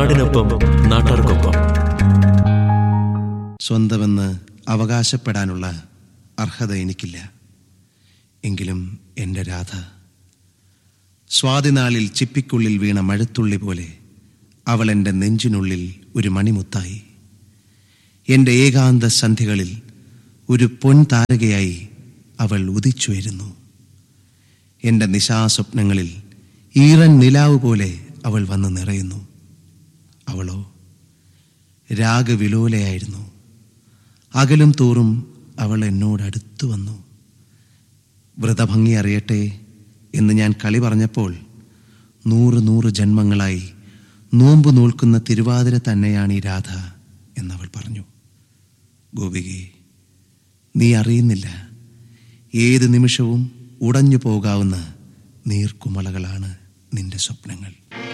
നാടിനൊപ്പം നാട്ടാർക്കൊപ്പം സ്വന്തമെന്ന് അവകാശപ്പെടാനുള്ള അർഹത എനിക്കില്ല എങ്കിലും എൻ്റെ രാധ സ്വാതിനാളിൽ ചിപ്പിക്കുള്ളിൽ വീണ മഴത്തുള്ളി പോലെ അവൾ എൻ്റെ നെഞ്ചിനുള്ളിൽ ഒരു മണിമുത്തായി എൻ്റെ ഏകാന്ത സന്ധികളിൽ ഒരു പൊൻതാരകയായി അവൾ ഉദിച്ചുയരുന്നു എൻ്റെ നിശാസ്വപ്നങ്ങളിൽ ഈറൻ നിലാവ് പോലെ അവൾ വന്ന് നിറയുന്നു അവളോ രാഗവിലോലയായിരുന്നു അകലും തോറും അവൾ എന്നോട് അടുത്തു വന്നു വ്രതഭംഗി അറിയട്ടെ എന്ന് ഞാൻ കളി പറഞ്ഞപ്പോൾ നൂറ് നൂറ് ജന്മങ്ങളായി നോമ്പ് നോൽക്കുന്ന തിരുവാതിര തന്നെയാണ് ഈ രാധ എന്നവൾ പറഞ്ഞു ഗോപികെ നീ അറിയുന്നില്ല ഏത് നിമിഷവും ഉടഞ്ഞു പോകാവുന്ന നീർക്കുമളകളാണ് നിന്റെ സ്വപ്നങ്ങൾ